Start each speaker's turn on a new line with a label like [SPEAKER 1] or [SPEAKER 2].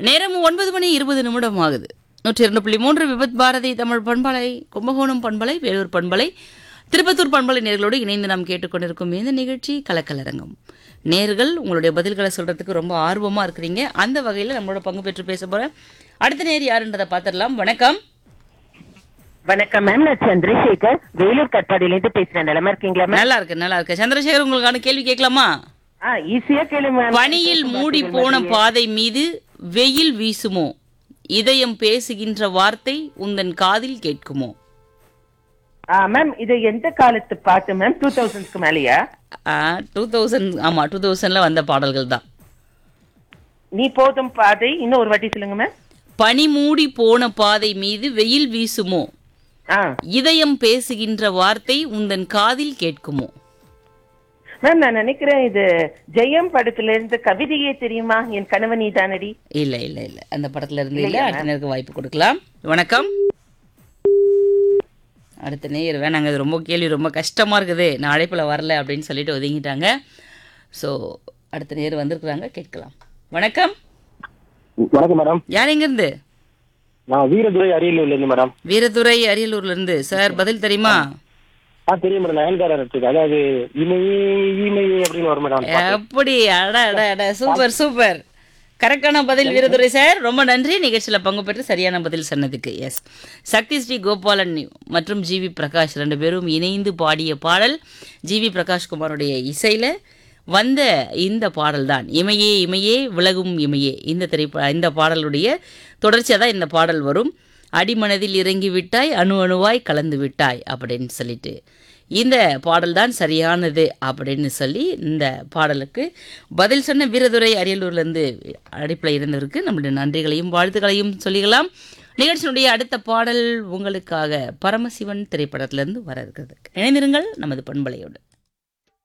[SPEAKER 1] நேரம் ஒன்பது மணி இருபது நிமிடம் ஆகுது நூற்றி இரண்டு புள்ளி மூன்று விபத் பாரதி தமிழ் பண்பலை கும்பகோணம் பண்பலை வேலூர் பண்பலை திருப்பத்தூர் பண்பலை நேர்களோடு இணைந்து நாம் கேட்டுக்கொண்டிருக்கும் இந்த நிகழ்ச்சி கலக்கலரங்கம் நேர்கள் உங்களுடைய பதில்களை சொல்றதுக்கு ரொம்ப ஆர்வமா இருக்கிறீங்க அந்த வகையில் நம்மளோட பங்கு பெற்று பேச போற அடுத்த நேர் யாருன்றதை பார்த்துடலாம் வணக்கம்
[SPEAKER 2] வணக்கம் மேம் நான் சந்திரசேகர் வேலூர் கட்பாடியில இருந்து பேசுறேன் நிலமா இருக்கீங்களா மேம்
[SPEAKER 1] நல்லா இருக்கு நல்லா இருக்கு சந்திரசேகர் உங்களுக்கான கேள்வி கேட்கலாமா
[SPEAKER 2] ஆ ஈஸியா கேளு மேம்
[SPEAKER 1] பனியில் மூடி போன பாதை மீது வெயில் வீசுமோ இதயம் பேசுகின்ற வார்த்தை உந்தன் காதில் கேட்குமோ
[SPEAKER 2] ஆ மேம் இது எந்த காலத்து பாட்டு மேம் டூ தௌசண்ட்ஸ்க்கு மேலயா
[SPEAKER 1] டூ தௌசண்ட் ஆமா டூ தௌசண்ட்ல வந்த பாடல்கள் தான்
[SPEAKER 2] நீ போதும் பாதை இன்னும் ஒரு வாட்டி சொல்லுங்க மேம்
[SPEAKER 1] பனி மூடி போன பாதை மீது வெயில் வீசுமோ
[SPEAKER 2] ஆ
[SPEAKER 1] இதயம் பேசுகின்ற வார்த்தை உந்தன் காதில் கேட்குமோ
[SPEAKER 2] மேம் நான் நினைக்கிறேன் இது ஜெயம் படத்துல இருந்து கவிதையே தெரியுமா என் கணவன் நீ தானடி
[SPEAKER 1] இல்ல இல்ல இல்ல அந்த படத்துல இருந்து இல்ல அடுத்த நேருக்கு வாய்ப்பு கொடுக்கலாம் வணக்கம் அடுத்த நேயர் வேணாங்க இது ரொம்ப கேள்வி ரொம்ப கஷ்டமா இருக்குது நான் அழைப்புல வரல அப்படின்னு சொல்லிட்டு ஒதுங்கிட்டாங்க ஸோ அடுத்த நேர் வந்திருக்கிறாங்க கேட்கலாம் வணக்கம்
[SPEAKER 3] வணக்கம் மேடம்
[SPEAKER 1] யார் எங்கேருந்து
[SPEAKER 3] நான் வீரதுரை அரியலூர்ல இருந்து மேடம்
[SPEAKER 1] வீரதுரை அரியலூர்ல இருந்து சார் பதில் தெரியுமா
[SPEAKER 3] ஆ தெரியும் மேடம் நயன்தாரா இருக்கு அதாவது இமையே இமையே அப்படின்னு வரும் மேடம்
[SPEAKER 1] எப்படி அட அட அட சூப்பர் சூப்பர் கரெக்டான பதில் வீரதுரை சார் ரொம்ப நன்றி நிகழ்ச்சியில் பங்கு பெற்று சரியான பதில் சொன்னதுக்கு எஸ் சக்தி ஸ்ரீ கோபாலன் மற்றும் ஜிவி பிரகாஷ் ரெண்டு பேரும் இணைந்து பாடிய பாடல் ஜிவி பிரகாஷ்குமாருடைய இசையில் வந்த இந்த பாடல் தான் இமையே இமையே விலகும் இமையே இந்த திரைப்ப இந்த பாடலுடைய தொடர்ச்சியாக தான் இந்த பாடல் வரும் அடிமனதில் இறங்கி விட்டாய் அணு அணுவாய் கலந்து விட்டாய் அப்படின்னு சொல்லிட்டு இந்த பாடல் தான் சரியானது அப்படின்னு சொல்லி இந்த பாடலுக்கு பதில் சொன்ன வீரதுரை அரியலூர்லேருந்து அடிப்பில் இருந்தவருக்கு நம்மளுடைய நன்றிகளையும் வாழ்த்துக்களையும் சொல்லிக்கலாம் நிகழ்ச்சியினுடைய அடுத்த பாடல் உங்களுக்காக பரமசிவன் திரைப்படத்திலிருந்து வர இருக்கிறது இணைந்திருங்கள் நமது பண்பலையோடு